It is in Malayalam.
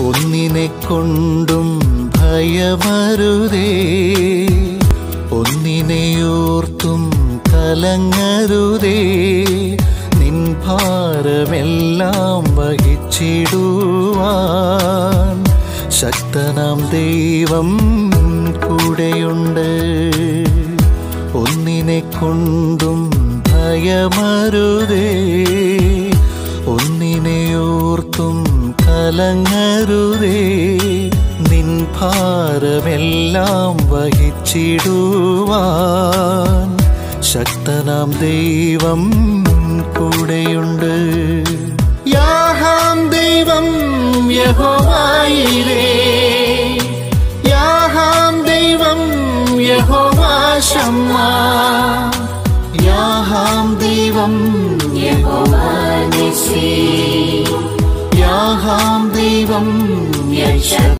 ഒന്നിനെ കൊണ്ടും ഭയമരുതേ ഒന്നിനെയോർത്തും കലങ്ങരുതേ നിൻ ഭാരമെല്ലാം വഹിച്ചിടുവാൻ ശക്തനാം ദൈവം കൂടെയുണ്ട് ഒന്നിനെ കൊണ്ടും ഭയമരുതേ ഒന്നിനെയോർത്തും കലങ്ങരുതേ നിൻ ഭാരമെല്ലാം വഹിച്ചിടുവാൻ ശക്തനാം ദൈവം കൂടെയുണ്ട് യാഹാം ദൈവം യഹോവായിരേ യാഹാം ദൈവം യഹോവാശമ്മ യാഹാം ദൈവം യഹോവാനിസി യാഹാം ദൈവം യക്ഷ